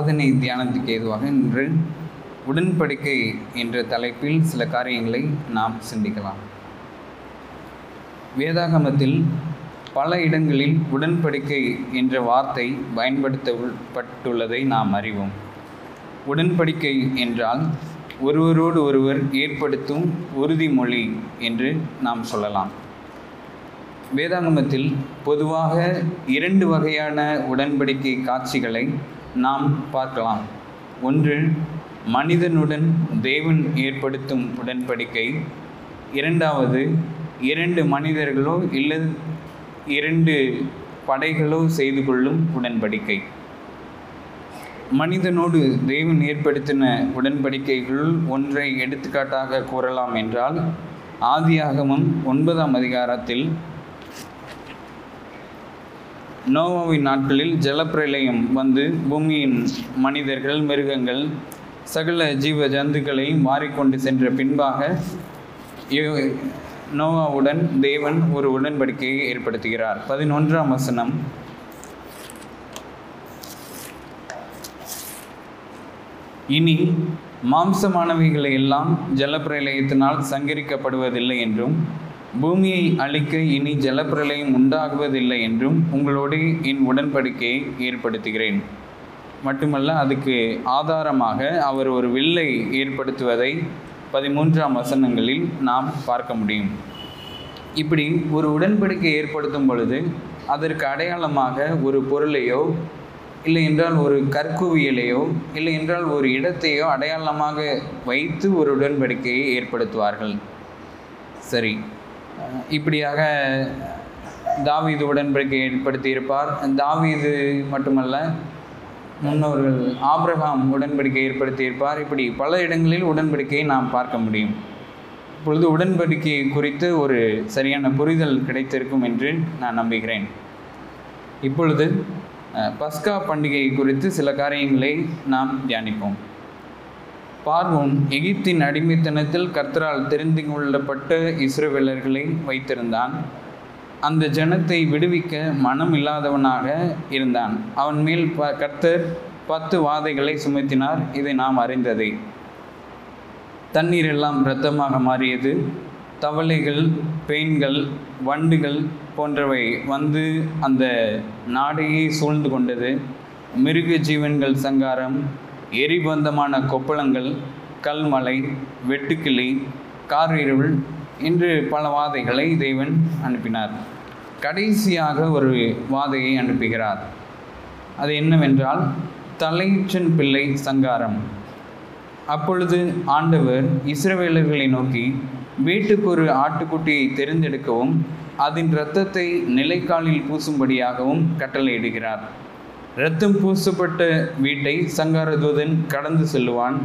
ஆராதனை தியானத்துக்கு ஏதுவாக இன்று உடன்படிக்கை என்ற தலைப்பில் சில காரியங்களை நாம் சிந்திக்கலாம் வேதாகமத்தில் பல இடங்களில் உடன்படிக்கை என்ற வார்த்தை பயன்படுத்தப்பட்டுள்ளதை நாம் அறிவோம் உடன்படிக்கை என்றால் ஒருவரோடு ஒருவர் ஏற்படுத்தும் உறுதிமொழி என்று நாம் சொல்லலாம் வேதாகமத்தில் பொதுவாக இரண்டு வகையான உடன்படிக்கை காட்சிகளை நாம் பார்க்கலாம் ஒன்று மனிதனுடன் தேவன் ஏற்படுத்தும் உடன்படிக்கை இரண்டாவது இரண்டு மனிதர்களோ இல்லை இரண்டு படைகளோ செய்து கொள்ளும் உடன்படிக்கை மனிதனோடு தேவன் ஏற்படுத்தின உடன்படிக்கைகளுள் ஒன்றை எடுத்துக்காட்டாக கூறலாம் என்றால் ஆதியாகமம் ஒன்பதாம் அதிகாரத்தில் நோவாவின் நாட்களில் ஜலப்பிரளயம் வந்து பூமியின் மனிதர்கள் மிருகங்கள் சகல ஜீவ ஜந்துக்களை மாறிக்கொண்டு சென்ற பின்பாக யோ- நோவாவுடன் தேவன் ஒரு உடன்படிக்கையை ஏற்படுத்துகிறார் பதினொன்றாம் வசனம் இனி மாம்சமானவைகளை எல்லாம் ஜலப்பிரளயத்தினால் சங்கரிக்கப்படுவதில்லை என்றும் பூமியை அழிக்க இனி ஜலப்பிரளயம் உண்டாகுவதில்லை என்றும் உங்களோடு என் உடன்படிக்கையை ஏற்படுத்துகிறேன் மட்டுமல்ல அதுக்கு ஆதாரமாக அவர் ஒரு வில்லை ஏற்படுத்துவதை பதிமூன்றாம் வசனங்களில் நாம் பார்க்க முடியும் இப்படி ஒரு உடன்படிக்கை ஏற்படுத்தும் பொழுது அதற்கு அடையாளமாக ஒரு பொருளையோ இல்லை என்றால் ஒரு கற்குவியலையோ இல்லை என்றால் ஒரு இடத்தையோ அடையாளமாக வைத்து ஒரு உடன்படிக்கையை ஏற்படுத்துவார்கள் சரி அஹ் இப்படியாக தாவீது உடன்படிக்கை ஏற்படுத்தியிருப்பார் தாவீது மட்டுமல்ல முன்னோர்கள் ஆபிரகாம் உடன்படிக்கை ஏற்படுத்தியிருப்பார் இப்படி பல இடங்களில் உடன்படிக்கையை நாம் பார்க்க முடியும் இப்பொழுது உடன்படிக்கை குறித்து ஒரு சரியான புரிதல் கிடைத்திருக்கும் என்று நான் நம்புகிறேன் இப்பொழுது அஹ், பஸ்கா பண்டிகை குறித்து சில காரியங்களை நாம் தியானிப்போம் பார்வோன் எகிப்தின் அடிமைத்தனத்தில் கர்த்தரால் தெரிந்து கொள்ளப்பட்ட இஸ்ரவேலர்களை வைத்திருந்தான் அந்த ஜனத்தை விடுவிக்க மனம் இல்லாதவனாக இருந்தான் அவன் மேல் ப கர்த்தர் பத்து வாதைகளை சுமத்தினார் இதை நாம் அறிந்ததே தண்ணீர் எல்லாம் இரத்தமாக மாறியது தவளைகள் பேன்கள் வண்டுகள் போன்றவை வந்து அந்த நாடையே சூழ்ந்து கொண்டது மிருக ஜீவன்கள் சங்காரம் எரிபந்தமான கொப்பளங்கள் கல்மலை வெட்டுக்கிளி காரிருள் என்று பல வாதைகளை தேவன் அனுப்பினார் கடைசியாக ஒரு வாதையை அனுப்புகிறார் அது என்னவென்றால் தலைச்சன் பிள்ளை சங்காரம் அப்பொழுது ஆண்டவர் இஸ்ரவேலர்களை நோக்கி வீட்டுக்கு ஒரு ஆட்டுக்குட்டியை தெரிந்தெடுக்கவும் அதன் இரத்தத்தை நிலைக்காலில் பூசும்படியாகவும் கட்டளையிடுகிறார் இரத்தம் பூசப்பட்ட வீட்டை சங்கார தூதன் கடந்து செல்லுவான்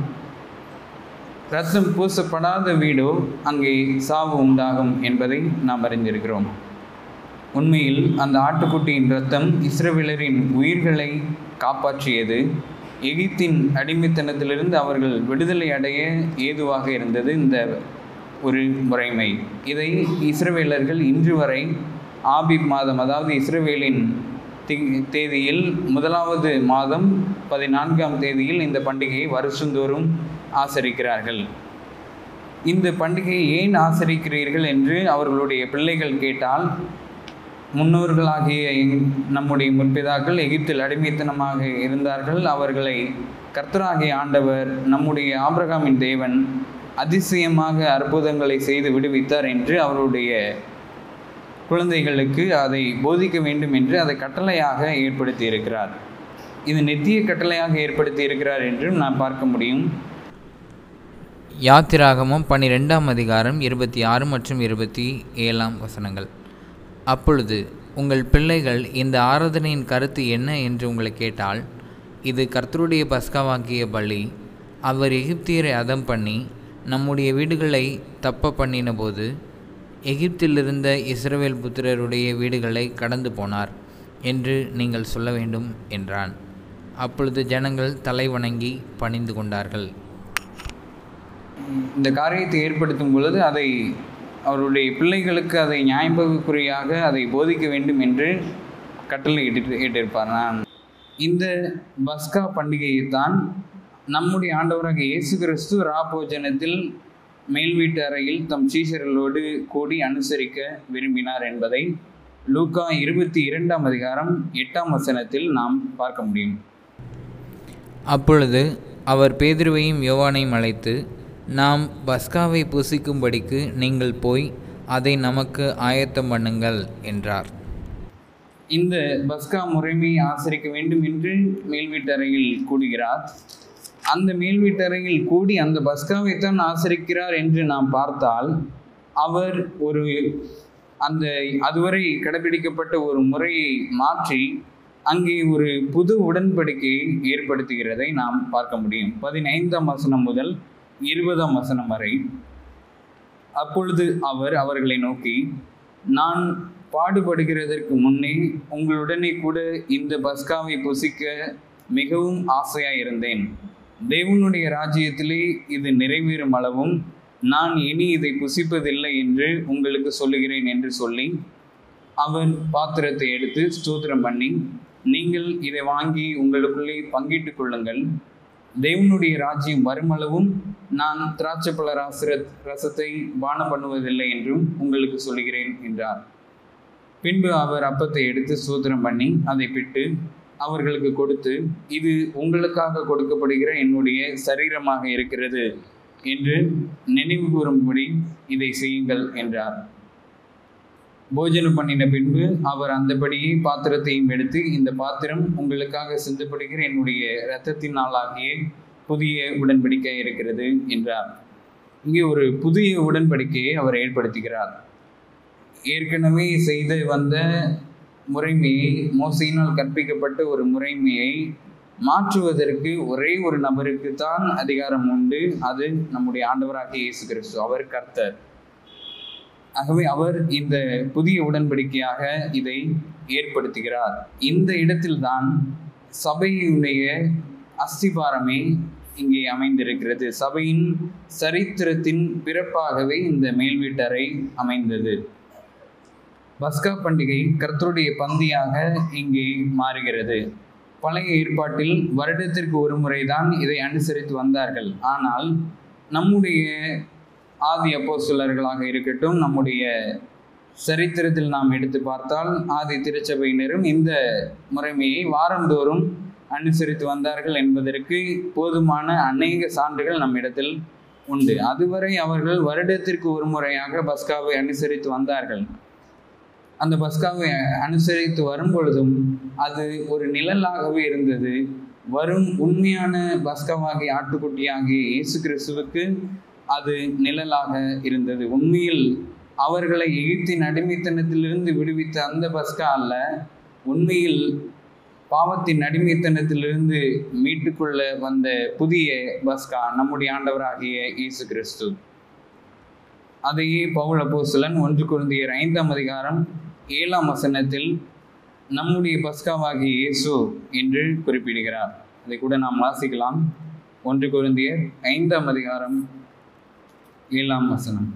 இரத்தம் பூசப்படாத வீடோ அங்கே சாவு உண்டாகும் என்பதை நாம் அறிந்திருக்கிறோம் உண்மையில் அந்த ஆட்டுக்குட்டியின் இரத்தம் இஸ்ரவேலரின் உயிர்களை காப்பாற்றியது எகிப்தின் அடிமைத்தனத்திலிருந்து அவர்கள் விடுதலை அடைய ஏதுவாக இருந்தது இந்த ஒரு முறைமை இதை இஸ்ரவேலர்கள் இன்று வரை ஆபிப் மாதம் அதாவது இஸ்ரவேலின் தி- தேதியில் முதலாவது மாதம் பதினான்காம் தேதியில் இந்த பண்டிகையை வருஷந்தோறும் ஆசரிக்கிறார்கள் இந்த பண்டிகையை ஏன் ஆசரிக்கிறீர்கள் என்று அவர்களுடைய பிள்ளைகள் கேட்டால் முன்னோர்களாகிய எங்- நம்முடைய முற்பிதாக்கள் எகிப்தில் அடிமைத்தனமாக இருந்தார்கள் அவர்களை கர்த்தராகிய ஆண்டவர் நம்முடைய ஆபிரகாமின் தேவன் அதிசயமாக அற்புதங்களை செய்து விடுவித்தார் என்று அவருடைய குழந்தைகளுக்கு அதை போதிக்க வேண்டும் என்று அதை கட்டளையாக ஏற்படுத்தி இருக்கிறார் இது நெத்திய கட்டளையாக ஏற்படுத்தி இருக்கிறார் என்றும் நாம் பார்க்க முடியும் யாத்திராகமம் பன்னிரெண்டாம் அதிகாரம் இருபத்தி ஆறு மற்றும் இருபத்தி ஏழாம் வசனங்கள் அப்பொழுது உங்கள் பிள்ளைகள் இந்த ஆராதனையின் கருத்து என்ன என்று உங்களை கேட்டால் இது கர்த்தருடைய பஸ்காவாகிய பலி அவர் எகிப்தியரை அதம் பண்ணி நம்முடைய வீடுகளை தப்ப பண்ணினபோது எகிப்திலிருந்த இஸ்ரவேல் புத்திரருடைய வீடுகளை கடந்து போனார் என்று நீங்கள் சொல்ல வேண்டும் என்றான் அப்பொழுது ஜனங்கள் தலை வணங்கி பணிந்து கொண்டார்கள் இந்த காரியத்தை ஏற்படுத்தும் பொழுது அதை அவருடைய பிள்ளைகளுக்கு அதை நியாயபகுக்குறியாக அதை போதிக்க வேண்டும் என்று கட்டளை இட்டு இட்டிருப்பார் நான் இந்த பஸ்கா பண்டிகையை தான் நம்முடைய ஆண்டவராக இயேசு கிறிஸ்து ராபோஜனத்தில் மேல் வீட்டு அறையில் தம் சீஷர்களோடு கூடி அனுசரிக்க விரும்பினார் என்பதை லூக்கா இருபத்தி இரண்டாம் அதிகாரம் எட்டாம் வசனத்தில் நாம் பார்க்க முடியும் அப்பொழுது அவர் பேதுருவையும் யோவானையும் அழைத்து நாம் பஸ்காவை புசிக்கும்படிக்கு நீங்கள் போய் அதை நமக்கு ஆயத்தம் பண்ணுங்கள் என்றார் இந்த பஸ்கா முறைமையை ஆசரிக்க வேண்டும் என்று மேல் வீட்டறையில் கூடுகிறார் அந்த மேல் வீட்டறையில் கூடி அந்த பஸ்காவை தான் ஆசரிக்கிறார் என்று நாம் பார்த்தால் அவர் ஒரு அந்த அதுவரை கடைபிடிக்கப்பட்ட ஒரு முறையை மாற்றி அங்கே ஒரு புது உடன்படிக்கையை ஏற்படுத்துகிறதை நாம் பார்க்க முடியும் பதினைந்தாம் வசனம் முதல் இருபதாம் வசனம் வரை அப்பொழுது அவர் அவர்களை நோக்கி நான் பாடுபடுகிறதற்கு முன்னே உங்களுடனே கூட இந்த பஸ்காவை புசிக்க மிகவும் ஆசையாக இருந்தேன் தேவனுடைய ராஜ்யத்திலே இது நிறைவேறும் அளவும் நான் இனி இதை புசிப்பதில்லை என்று உங்களுக்கு சொல்லுகிறேன் என்று சொல்லி அவர் பாத்திரத்தை எடுத்து ஸ்தோத்திரம் பண்ணி நீங்கள் இதை வாங்கி உங்களுக்குள்ளே பங்கிட்டுக் கொள்ளுங்கள் தேவனுடைய ராஜ்யம் வருமளவும் நான் திராட்சைப்பழ ராசிர ரசத்தை பானம் பண்ணுவதில்லை என்றும் உங்களுக்கு சொல்லுகிறேன் என்றார் பின்பு அவர் அப்பத்தை எடுத்து சூத்திரம் பண்ணி அதை பிட்டு அவர்களுக்கு கொடுத்து இது உங்களுக்காக கொடுக்கப்படுகிற என்னுடைய சரீரமாக இருக்கிறது என்று நினைவு கூறும்படி இதை செய்யுங்கள் என்றார் போஜனம் பண்ணின பின்பு அவர் அந்தபடியே பாத்திரத்தையும் எடுத்து இந்த பாத்திரம் உங்களுக்காக சிந்தப்படுகிற என்னுடைய இரத்தத்தினாலாகிய புதிய உடன்படிக்கை இருக்கிறது என்றார் இங்கே ஒரு புதிய உடன்படிக்கையை அவர் ஏற்படுத்துகிறார் ஏற்கனவே செய்து வந்த முறைமையை மோசையினால் கற்பிக்கப்பட்ட ஒரு முறைமையை மாற்றுவதற்கு ஒரே ஒரு நபருக்கு தான் அதிகாரம் உண்டு அது நம்முடைய ஆண்டவராகிய இயேசு கிறிஸ்து அவர் கர்த்தர் ஆகவே அவர் இந்த புதிய உடன்படிக்கையாக இதை ஏற்படுத்துகிறார் இந்த இடத்தில்தான் சபையினுடைய அஸ்திபாரமே இங்கே அமைந்திருக்கிறது சபையின் சரித்திரத்தின் பிறப்பாகவே இந்த மேல் வீட்டறை அமைந்தது பஸ்கா பண்டிகை கர்த்தருடைய பந்தியாக இங்கே மாறுகிறது பழைய ஏற்பாட்டில் வருடத்திற்கு ஒரு முறைதான் இதை அனுசரித்து வந்தார்கள் ஆனால் நம்முடைய ஆதி அப்போஸ்தலர்களாக இருக்கட்டும் நம்முடைய சரித்திரத்தில் நாம் எடுத்து பார்த்தால் ஆதி திருச்சபையினரும் இந்த முறைமையை வாரந்தோறும் அனுசரித்து வந்தார்கள் என்பதற்கு போதுமான அநேக சான்றுகள் நம்மிடத்தில் உண்டு அதுவரை அவர்கள் வருடத்திற்கு ஒரு முறையாக பஸ்காவை அனுசரித்து வந்தார்கள் அந்த பஸ்காவை அனுசரித்து வரும் பொழுதும் அது ஒரு நிழலாகவே இருந்தது வரும் உண்மையான பஸ்காவாகிய ஆட்டுக்குட்டியாகிய இயேசு கிறிஸ்துவுக்கு அது நிழலாக இருந்தது உண்மையில் அவர்களை எகிப்தின் அடிமைத்தனத்திலிருந்து விடுவித்த அந்த பஸ்கா அல்ல உண்மையில் பாவத்தின் அடிமைத்தனத்திலிருந்து மீட்டுக்கொள்ள வந்த புதிய பஸ்கா நம்முடைய ஆண்டவராகிய இயேசு கிறிஸ்து அதையே பவுல் அப்போஸ்தலன் ஒன்று குருந்தியர் ஐந்தாம் அதிகாரம் ஏழாம் வசனத்தில் நம்முடைய பஸ்காவாகிய இயேசு என்று குறிப்பிடுகிறார் அதை கூட நாம் வாசிக்கலாம் ஒன்று குருந்தியர் ஐந்தாம் அதிகாரம் ஏழாம் வசனம்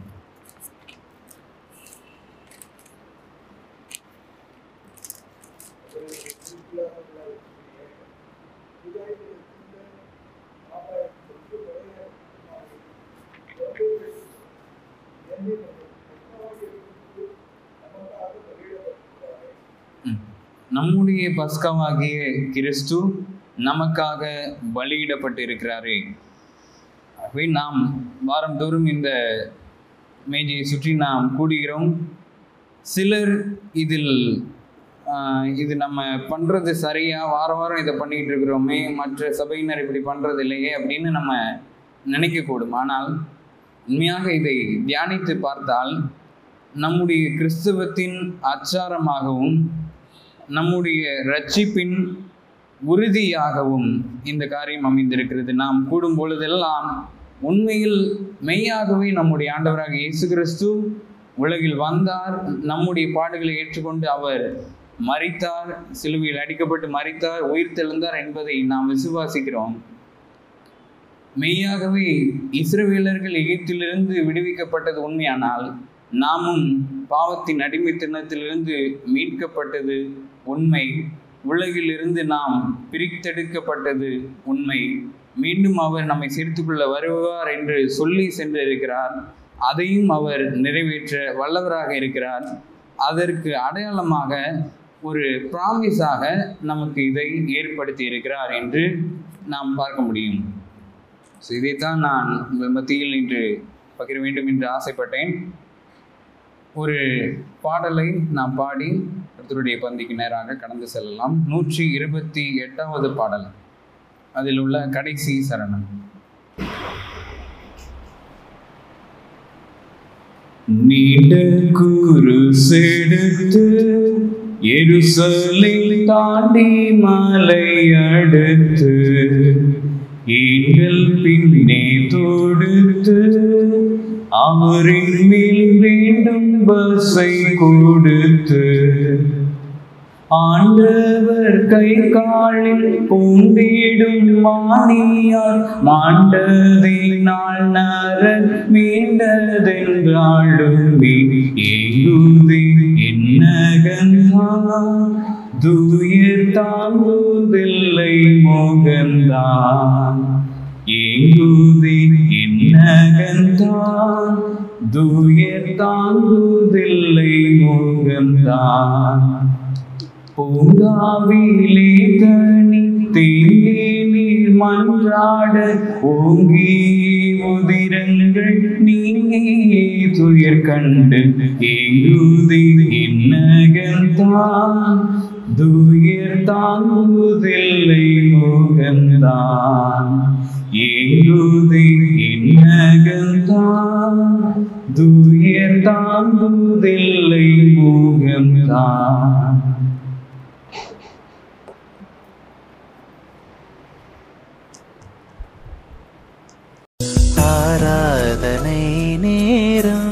ம். நம்முடைய பஸ்காவாகிய கிறிஸ்து நமக்காக பலியிடப்பட்டிருக்கிறாரே ஆகவே நாம் வாரந்தோறும் இந்த மேஜையை சுற்றி நாம் கூடுகிறோம் சிலர் இதில் ஆஹ், இது நம்ம பண்ணுறது சரியா வாரம் வாரம் இதை பண்ணிக்கிட்டு இருக்கிறோமே மற்ற சபையினர் இப்படி பண்ணுறது இல்லையே அப்படின்னு நம்ம நினைக்கக்கூடும் ஆனால் உண்மையாக இதை தியானித்து பார்த்தால் நம்முடைய கிறிஸ்தவத்தின் அச்சாரமாகவும் நம்முடைய ரட்சிப்பின் உறுதியாகவும் இந்த காரியம் அமைந்திருக்கிறது நாம் கூடும் பொழுதெல்லாம் உண்மையில் மெய்யாகவே நம்முடைய ஆண்டவராக இயேசு கிறிஸ்து உலகில் வந்தார் நம்முடைய பாடுகளை ஏற்றுக்கொண்டு அவர் மரித்தார் சிலுவையில் அடிக்கப்பட்டு மரித்தார் உயிர் தெழுந்தார் என்பதை நாம் விசுவாசிக்கிறோம் மெய்யாகவே இஸ்ரவேலர்கள் எகிப்திலிருந்து விடுவிக்கப்பட்டது உண்மையானால் நாமும் பாவத்தின் அடிமைத்தனத்திலிருந்து மீட்கப்பட்டது உண்மை உலகிலிருந்து நாம் பிரித்தெடுக்கப்பட்டது உண்மை மீண்டும் அவர் நம்மை சேர்த்துக்கொள்ள வருவார் என்று சொல்லி சென்றிருக்கிறார் அதையும் அவர் நிறைவேற்ற வல்லவராக இருக்கிறார் அதற்கு அடையாளமாக ஒரு ப்ராமிஸாக நமக்கு இதை ஏற்படுத்தி இருக்கிறார் என்று நாம் பார்க்க முடியும் ஸோ இதைத்தான் நான் உங்கள் மத்தியில் இன்று பகிர வேண்டும் என்று ஆசைப்பட்டேன் ஒரு பாடலை நாம் பாடி கர்த்தருடைய பந்திக்கு நேராக கடந்து செல்லலாம் நூற்றி இருபத்தி எட்டாவது பாடல் அதில் உள்ள கடைசி சரணம் நீண்ட குரு செடுத்து எருசலை தாண்டி மலை அடுத்து ஈங்கள் பின்னே தொடுத்து அவரின் மேல் வேண்டும் பஸ்ஸை கொடுத்து ஆண்டவர் கை காலில் பூண்டிடும் மானியார் மாண்டதினால் நரன் மீண்டதென்றாளுமே ஏங்குதி என்னகந்தான் தூயர் தாங்குதில்லை மோகந்தான் ஏங்குதி என்னகந்தான் தூயர் தாங்குதில்லை மோகந்தான் பூங்காவிலே தனி தேநீர் மன்றாட ஓங்கி உதிரங்கள் நீங்கே துயர் கண்டு ஏங்குதி என்னகந்தான் துயர் தாங்குதில்லை முகந்தான் ஏங்குதி என்னகந்தான் துயர் தாங்குதில்லை முகந்தான் ஆராதனை நேரம்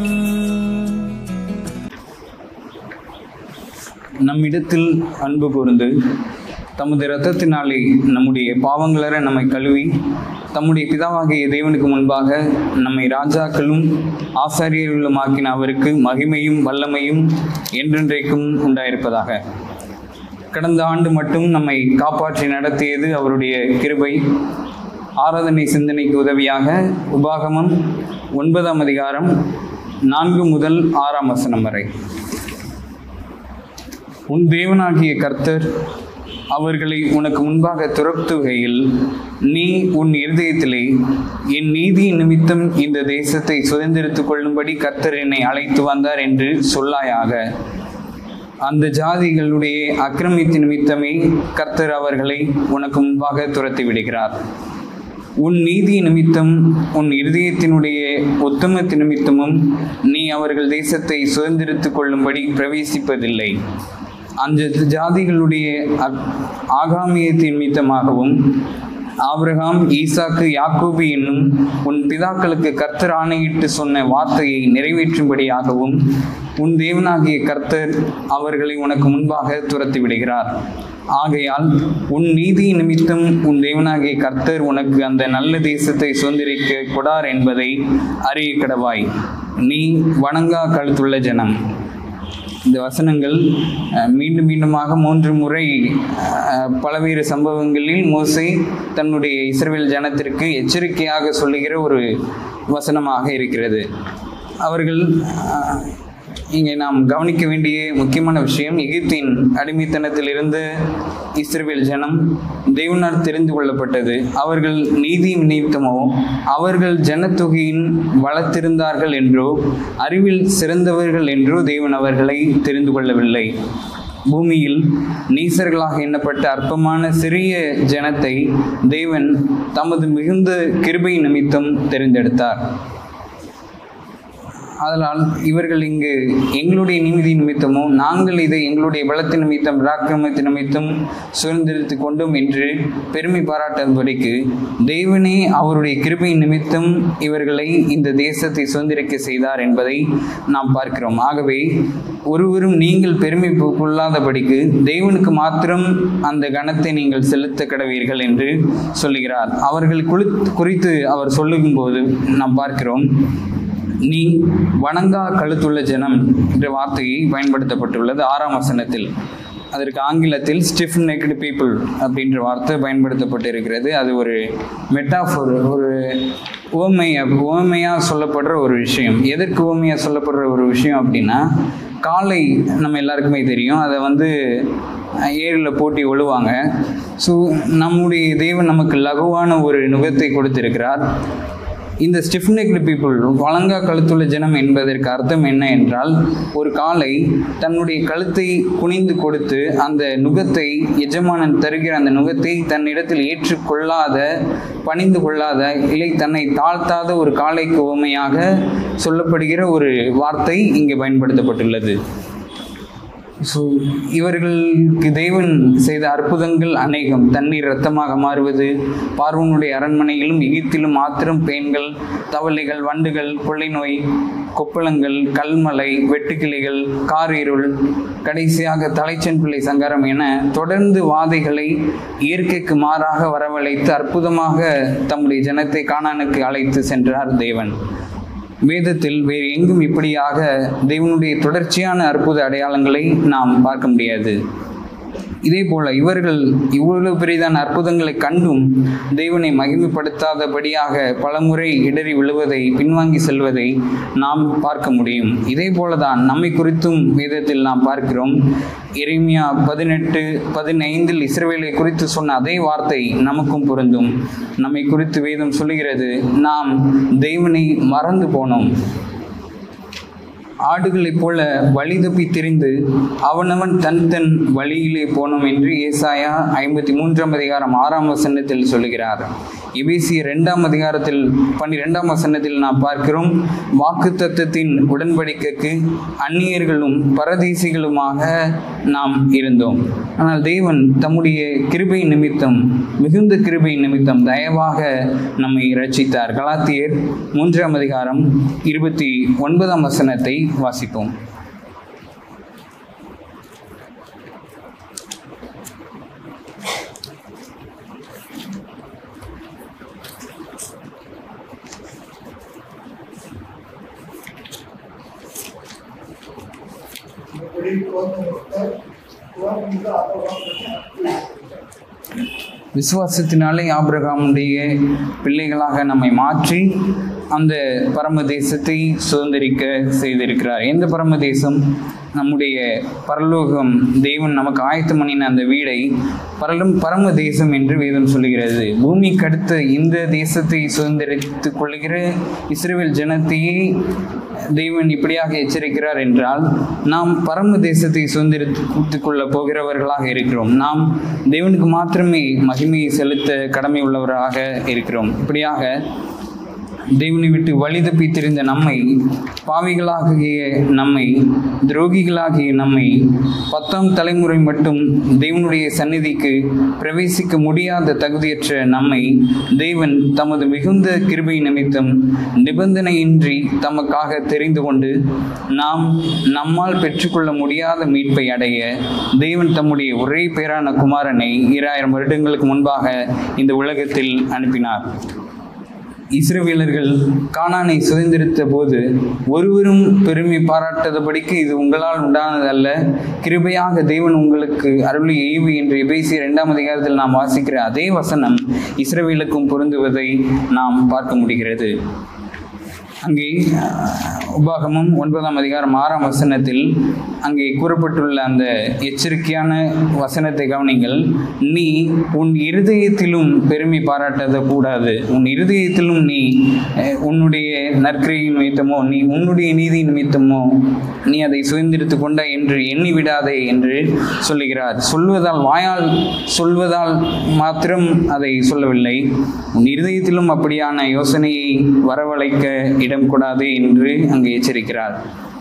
நம்மிடத்தில் அன்பு கூர்ந்து தமது இரத்தத்தினாலே நம்முடைய பாவங்களற நம்மை கழுவி தம்முடைய பிதாவாகிய தேவனுக்கு முன்பாக நம்மை ராஜாக்களும் ஆசாரியர்களுமாக்கின அவருக்கு மகிமையும் வல்லமையும் என்றென்றைக்கும் உண்டாயிருப்பதாக கடந்த ஆண்டு மட்டும் நம்மை காப்பாற்றி நடத்தியது அவருடைய கிருபை ஆராதனை சிந்தனைக்கு உதவியாக உபாகமம் ஒன்பதாம் அதிகாரம் நான்கு முதல் ஆறாம் வசனம் வரை உன் தேவனாகிய கர்த்தர் அவர்களை உனக்கு முன்பாக துரத்துகையில் நீ உன் இருதயத்திலே என் நீதி நிமித்தம் இந்த தேசத்தை சுதந்திரித்துக் கொள்ளும்படி கர்த்தர் என்னை அழைத்து வந்தார் என்று சொல்லாயாக அந்த ஜாதிகளுடைய அக்கிரமித்து நிமித்தமே கர்த்தர் அவர்களை உனக்கு முன்பாக துரத்தி விடுகிறார் உன் நீதி நிமித்தம் உன் இருதயத்தினுடைய ஒத்துமத்து நிமித்தமும் நீ அவர்கள் தேசத்தை சுதந்திரித்துக் கொள்ளும்படி பிரவேசிப்பதில்லை அந்த ஜாதிகளுடைய அக்- ஆகாமியத்தின் நிமித்தமாகவும் ஆபிரகாம் ஈசாக்கு யாக்கோபு என்னும் உன் பிதாக்களுக்கு கர்த்தர் ஆணையிட்டு சொன்ன வார்த்தையை நிறைவேற்றும்படியாகவும் உன் தேவனாகிய கர்த்தர் அவர்களை உனக்கு முன்பாக துரத்தி விடுகிறார் ஆகையால் உன் நீதி நிமித்தம் உன் தேவனாகிய கர்த்தர் உனக்கு அந்த நல்ல தேசத்தை சுதந்திரிக்க கொடார் என்பதை அறிய கடவாய் நீ வணங்கா கழுத்துள்ள ஜனம் இந்த வசனங்கள் அஹ், மீண்டும் மீண்டுமாக மூன்று முறை அஹ், பலவேறு சம்பவங்களில் மோசே தன்னுடைய இஸ்ரவேல் ஜனத்திற்கு எச்சரிக்கையாக சொல்லுகிற ஒரு வசனமாக இருக்கிறது அவர்கள் அஹ், இங்கே நாம் கவனிக்க வேண்டிய முக்கியமான விஷயம் எகிப்தின் அடிமைத்தனத்திலிருந்து இஸ்ரவேல் ஜனம் தேவனால் தெரிந்து கொள்ளப்பட்டது அவர்கள் நீதி நிமித்தமோ அவர்கள் ஜனத்தொகையின் வளர்த்திருந்தார்கள் என்றோ அறிவில் சிறந்தவர்கள் என்றோ தேவன் அவர்களை தெரிந்து கொள்ளவில்லை பூமியில் நீசர்களாக எண்ணப்பட்ட அற்பமான சிறிய ஜனத்தை தேவன் தமது மிகுந்த கிருபை நிமித்தம் தெரிந்தெடுத்தார் அதனால் இவர்கள் இங்கு எங்களுடைய நிமிதி நிமித்தமோ நாங்கள் இதை எங்களுடைய பலத்தின் நிமித்தம் ராக்கிரமத்தின் நிமித்தம் சுதந்திரித்து கொண்டோம் என்று பெருமை பாராட்டும்படிக்கு தேவனே அவருடைய கிருபை நிமித்தம் இவர்களை இந்த தேசத்தை சுதந்திரிக்க செய்தார் என்பதை நாம் பார்க்கிறோம் ஆகவே ஒருவரும் நீங்கள் பெருமை கொ- கொள்ளாதபடிக்கு தேவனுக்கு மாத்திரம் அந்த கணத்தை நீங்கள் செலுத்த கடவீர்கள் என்று சொல்லுகிறார் அவர்கள் குளி குறித்து அவர் சொல்லும்போது நாம் பார்க்கிறோம் நீ வணங்கா கழுத்துள்ள ஜனம் என்ற வார்த்தையை பயன்படுத்தப்பட்டுள்ளது ஆறாம் வசனத்தில் அதற்கு ஆங்கிலத்தில் ஸ்டிஃப் நெக்டு பீப்புள் அப்படின்ற வார்த்தை பயன்படுத்தப்பட்டிருக்கிறது அது ஒரு மெட்டாஃபோர் ஒரு உவமை உவமையாக சொல்லப்படுற ஒரு விஷயம் எதற்கு உவமையாக சொல்லப்படுற ஒரு விஷயம் அப்படின்னா காலை நம்ம எல்லாருக்குமே தெரியும் அதை வந்து ஏரியில் போட்டி ஒழுவாங்க ஸோ நம்முடைய தேவன் நமக்கு லகுவான ஒரு நுகத்தை கொடுத்திருக்கிறார் இந்த ஸ்டிஃப்னெக்டு பீப்புள் வழங்கா கழுத்துள்ள ஜனம் என்பதற்கு அர்த்தம் என்ன என்றால் ஒரு காலை தன்னுடைய கழுத்தை குனிந்து கொடுத்து அந்த நுகத்தை எஜமானன் தருகிற அந்த நுகத்தை தன்னிடத்தில் ஏற்றுக்கொள்ளாத பணிந்து கொள்ளாத இல்லை தன்னை தாழ்த்தாத ஒரு காலைக்கு உவமையாக சொல்லப்படுகிற ஒரு வார்த்தை இங்கே பயன்படுத்தப்பட்டுள்ளது ஸோ இவர்களுக்கு தேவன் செய்த அற்புதங்கள் அநேகம் தண்ணீர் இரத்தமாக மாறுவது பார்வனுடைய அரண்மனையிலும் எகிப்திலும் ஆத்திரம் பேன்கள் தவளைகள் வண்டுகள் கொள்ளை நோய் கொப்பளங்கள் கல்மலை வெட்டுக்கிளிகள் காரிருள் கடைசியாக தலைச்சன் பிள்ளை சங்கரம் என தொடர்ந்து வாதைகளை இயற்கைக்கு மாறாக வரவழைத்து அற்புதமாக தம்முடைய ஜனத்தை காணானுக்கு அழைத்து சென்றார் தேவன் வேதத்தில் வேறு எங்கும் இப்படியாக தேவனுடைய தொடர்ச்சியான அற்புத அடையாளங்களை நாம் பார்க்க முடியாது இதே போல இவர்கள் இவ்வளவு பெரிதான அற்புதங்களை கண்டும் தேவனை மகிமைப்படுத்தாதபடியாக பலமுறை இடறி விழுவதை பின்வாங்கி செல்வதை நாம் பார்க்க முடியும் இதே போலதான் நம்மை குறித்தும் வேதத்தில் நாம் பார்க்கிறோம் எரேமியா பதினெட்டு பதினைந்தில் இஸ்ரவேலை குறித்து சொன்ன அதே வார்த்தை நமக்கும் பொருந்தும் நம்மை குறித்து வேதம் சொல்லுகிறது நாம் தேவனை மறந்து போனோம் ஆடுகளைப் போல வழி தப்பி திரிந்து அவனவன் தன் தன் வழியிலே போனோம் என்று ஏசாயா ஐம்பத்தி மூன்றாம் அதிகாரம் ஆறாம் வசனத்தில் சொல்லுகிறார் எபிசி இரண்டாம் அதிகாரத்தில் பன்னிரெண்டாம் வசனத்தில் நாம் பார்க்கிறோம் வாக்கு தத்துவத்தின் உடன்படிக்கைக்கு அந்நியர்களும் பரதேசிகளுமாக நாம் இருந்தோம் ஆனால் தேவன் தம்முடைய கிருபை நிமித்தம் மிகுந்த கிருபை நிமித்தம் தயவாக நம்மை ரட்சித்தார் கலாத்தியர் மூன்றாம் அதிகாரம் இருபத்தி ஒன்பதாம் வசனத்தை வாசிப்போம் விசுவாசத்தினாலே ஆபிரகாமுடைய பிள்ளைகளாக நம்மை மாற்றி அந்த பரம தேசத்தை சுதந்திரிக்க செய்திருக்கிறார் எந்த பரம தேசம் நம்முடைய பரலோகம் தேவன் நமக்கு ஆயத்தம் பண்ணின அந்த வீடை பரலும் பரம தேசம் என்று வேதம் சொல்லுகிறது பூமிக்கு அடுத்த இந்த தேசத்தை சுதந்திரித்துக் கொள்கிற இஸ்ரேல் ஜனத்தையே தேவன் இப்படியாக எச்சரிக்கிறார் என்றால் நாம் பரம தேசத்தை சுதந்திரித்துக் கொள்ள போகிறவர்களாக இருக்கிறோம் நாம் தேவனுக்கு மாத்திரமே மகிமையை செலுத்த கடமை உள்ளவராக இருக்கிறோம் இப்படியாக தேவனை விட்டு வழி தப்பி தெரிந்த நம்மை பாவிகளாகிய நம்மை துரோகிகளாகிய நம்மை பத்தாம் தலைமுறை மட்டும் தேவனுடைய சந்நிதிக்கு பிரவேசிக்க முடியாத தகுதியற்ற நம்மை தேவன் தமது மிகுந்த கிருபை நிமித்தம் நிபந்தனையின்றி தமக்காக தெரிந்து கொண்டு நாம் நம்மால் பெற்றுக்கொள்ள முடியாத மீட்பை அடைய தேவன் தம்முடைய ஒரே பேரான குமாரனை இராயிரம் வருடங்களுக்கு முன்பாக இந்த உலகத்தில் அனுப்பினார் இஸ்ரவேலர்கள் கானானை சுதந்திரித்த போது ஒருவரும் பெருமை பாராட்டாதபடிக்கு இது உங்களால் உண்டானதல்ல கிருபையாக தேவன் உங்களுக்கு அருளி எய்வு என்று எபேசி இரண்டாம் அதிகாரத்தில் நாம் வாசிக்கிற அதே வசனம் இஸ்ரவேலுக்கும் பொருந்துவதை நாம் பார்க்க முடிகிறது அங்கே உபாகமும் ஒன்பதாம் அதிகாரம் ஆறாம் வசனத்தில் அங்கே கூறப்பட்டுள்ள அந்த எச்சரிக்கையான வசனத்தை கவனிங்கள் நீ உன் இருதயத்திலும் பெருமை பாராட்டத கூடாது உன் இருதயத்திலும் நீ அஹ், உன்னுடைய நற்கிரையின் நிமித்தமோ நீ உன்னுடைய நீதி நிமித்தமோ நீ அதை சுதந்திரித்து கொண்ட என்று எண்ணி விடாதே என்று சொல்லுகிறார் சொல்வதால் வாயால் சொல்வதால் மாத்திரம் அதை சொல்லவில்லை உன் இருதயத்திலும் அப்படியான யோசனையை வரவழைக்க இடம் கூடாது என்று அங்கே எச்சரிக்கிறார்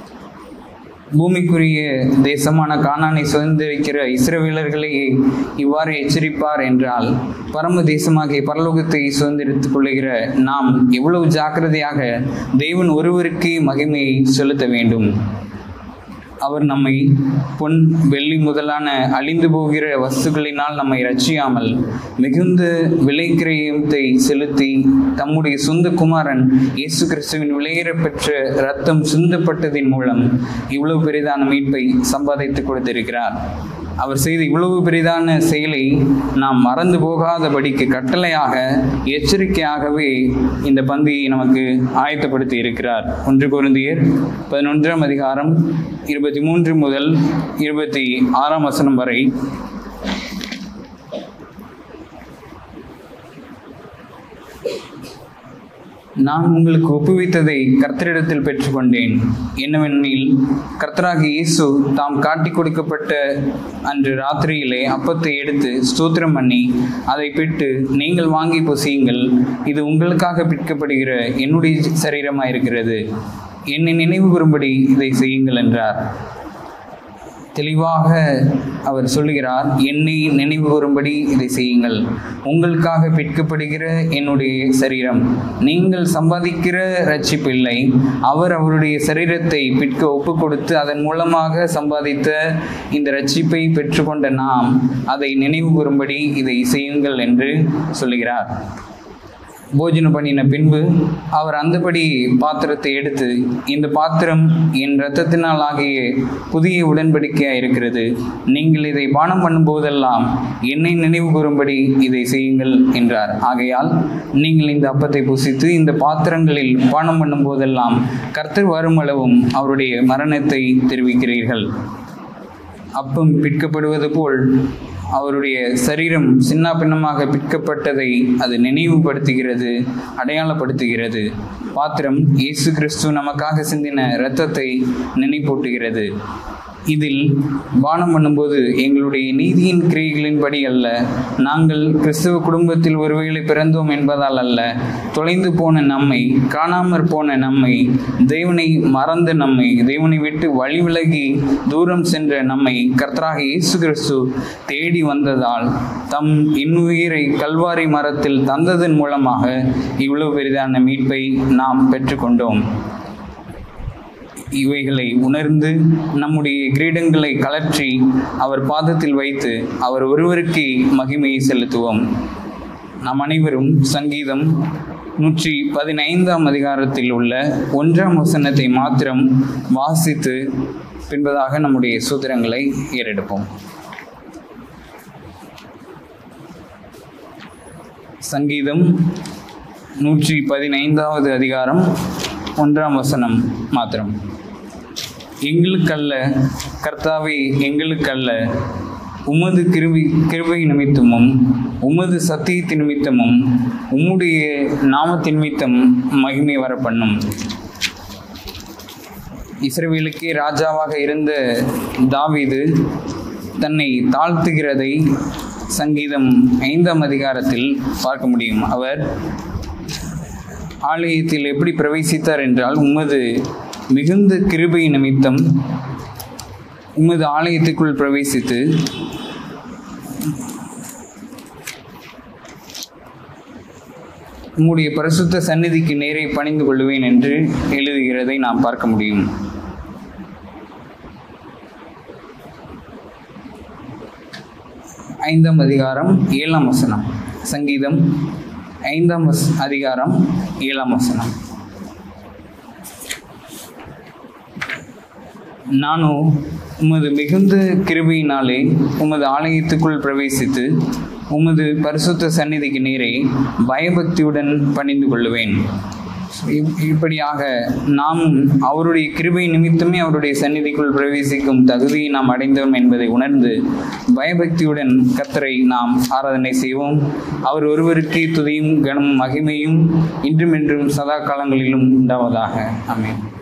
பூமிக்குரிய தேசமான கானானை சுதந்திரிக்கிற இஸ்ரவேலர்களை இவ்வாறு எச்சரிப்பார் என்றால் பரம தேசமாகிய பரலோகத்தை சுதந்திரித்துக் கொள்ளுகிற நாம் எவ்வளவு ஜாக்கிரதையாக தேவன் ஒருவருக்கே மகிமையை செலுத்த வேண்டும் அவர் நம்மை பொன் வெள்ளி முதலான அழிந்து போகிற வஸ்துக்களினால் நம்மை ரட்சியாமல் மிகுந்த விலைக்கிரயத்தை செலுத்தி தம்முடைய சொந்த குமாரன் இயேசு கிறிஸ்துவின் விலையேற பெற்ற ரத்தம் சிந்தப்பட்டதின் மூலம் இவ்வளவு பெரிதான மீட்பை சம்பாதித்து கொடுத்திருக்கிறார் அவர் செய்த இவ்வளவு பெரிதான செயலை நாம் மறந்து போகாதபடிக்கு கட்டளையாக எச்சரிக்கையாகவே இந்த பந்தியை நமக்கு ஆயத்தப்படுத்தி இருக்கிறார் ஒன்று குருந்தியர் பதினொன்றாம் அதிகாரம் இருபத்தி மூன்று முதல் இருபத்தி ஆறாம் வசனம் வரை நான் உங்களுக்கு ஒப்புவித்ததை கர்த்தரிடத்தில் பெற்றுக்கொண்டேன் என்னவெனில் கர்த்தராக இயேசு தாம் காட்டி கொடுக்கப்பட்ட அன்று ராத்திரியிலே அப்பத்தை எடுத்து ஸ்தோத்திரம் பண்ணி அதை பிட்டு நீங்கள் வாங்கி புசியுங்கள் இது உங்களுக்காக பிற்கப்படுகிற என்னுடைய சரீரமாக இருக்கிறது என்னை நினைவு கூறும்படி இதை செய்யுங்கள் என்றார் தெளிவாக அவர் சொல்லுகிறார் என்னை நினைவு கூறும்படி இதை செய்யுங்கள் உங்களுக்காக பிற்கப்படுகிற என்னுடைய சரீரம் நீங்கள் சம்பாதிக்கிற ரட்சிப்பு இல்லை அவர் அவருடைய சரீரத்தை பிற்க ஒப்பு கொடுத்து அதன் மூலமாக சம்பாதித்த இந்த ரட்சிப்பை பெற்றுக்கொண்ட நாம் அதை நினைவு கூறும்படி இதை செய்யுங்கள் என்று சொல்லுகிறார் போஜனம் பண்ணின பின்பு அவர் அந்தபடி பாத்திரத்தை எடுத்து இந்த பாத்திரம் என் இரத்தத்தினால் ஆகிய புதிய உடன்படிக்கையாக இருக்கிறது நீங்கள் இதை பானம் பண்ணும் போதெல்லாம் என்னை நினைவு கூறும்படி இதை செய்யுங்கள் என்றார் ஆகையால் நீங்கள் இந்த அப்பத்தை புசித்து இந்த பாத்திரங்களில் பானம் பண்ணும் போதெல்லாம் கர்த்தர் வருமளவும் அவருடைய மரணத்தை தெரிவிக்கிறீர்கள் அப்பம் பிற்கப்படுவது போல் அவருடைய சரீரம் சின்ன பின்னமாக பிற்கப்பட்டதை அது நினைவுபடுத்துகிறது அடையாளப்படுத்துகிறது பாத்திரம் இயேசு கிறிஸ்து நமக்காக சிந்தின இரத்தத்தை நினைப்பூட்டுகிறது இதில் பானம் பண்ணும்போது எங்களுடைய நீதியின் கிரியைகளின்படி அல்ல நாங்கள் கிறிஸ்துவ குடும்பத்தில் ஒருவேளை பிறந்தோம் என்பதால் அல்ல தொலைந்து போன நம்மை காணாமற் போன நம்மை தேவனை மறந்த நம்மை தேவனை விட்டு வழி விலகி தூரம் சென்ற நம்மை கர்த்தராக இயேசு கிறிஸ்து தேடி வந்ததால் தம் இன்னுயிரை கல்வாரி மரத்தில் தந்ததன் மூலமாக இவ்வளவு பெரிதான மீட்பை நாம் பெற்றுக்கொண்டோம் இவைகளை உணர்ந்து நம்முடைய கிரீடங்களை கலற்றி அவர் பாதத்தில் வைத்து அவர் ஒருவருக்கே மகிமையை செலுத்துவோம் நாம் அனைவரும் சங்கீதம் நூற்றி பதினைந்தாம் அதிகாரத்தில் உள்ள ஒன்றாம் வசனத்தை மாத்திரம் வாசித்து பின்பதாக நம்முடைய சூத்திரங்களை ஏறெடுப்போம் சங்கீதம் நூற்றி பதினைந்தாவது அதிகாரம் ஒன்றாம் வசனம் மாத்திரம் எங்களுக்கல்ல கர்த்தாவே எங்களுக்கல்ல உமது கிருபி கிருபை நிமித்தமும் உமது சத்தியத்தின் நிமித்தமும் உம்முடைய நாமத்தின் நிமித்தம் மகிமை வர பண்ணும் இஸ்ரவேலுக்கே ராஜாவாக இருந்த தாவீது தன்னை தாழ்த்துகிறதை சங்கீதம் ஐந்தாம் அதிகாரத்தில் பார்க்க முடியும் அவர் ஆலயத்தில் எப்படி பிரவேசித்தார் என்றால் உமது மிகுந்த கிருபை நிமித்தம் உமது ஆலயத்துக்குள் பிரவேசித்து உம்முடைய பரிசுத்த சந்நிதிக்கு நேரே பணிந்து கொள்வேன் என்று எழுதுகிறதை நாம் பார்க்க முடியும் ஐந்தாம் அதிகாரம் ஏழாம் வசனம் சங்கீதம் ஐந்தாம் வஸ் அதிகாரம் ஏழாம் வசனம் நானோ உமது மிகுந்த கிருபையினாலே உமது ஆலயத்துக்குள் பிரவேசித்து உமது பரிசுத்த சந்நிதிக்கு நேரே பயபக்தியுடன் பணிந்து கொள்ளுவேன் இப்- இப்படியாக நாம் அவருடைய கிருபை நிமித்தமே அவருடைய சந்நிதிக்குள் பிரவேசிக்கும் தகுதியை நாம் அடைந்தோம் என்பதை உணர்ந்து பயபக்தியுடன் கர்த்தரை நாம் ஆராதனை செய்வோம் அவர் ஒருவருக்கே துதியும் கனமும் மகிமையும் இன்றும் என்றும் சதா காலங்களிலும் உண்டாவதாக ஆமென்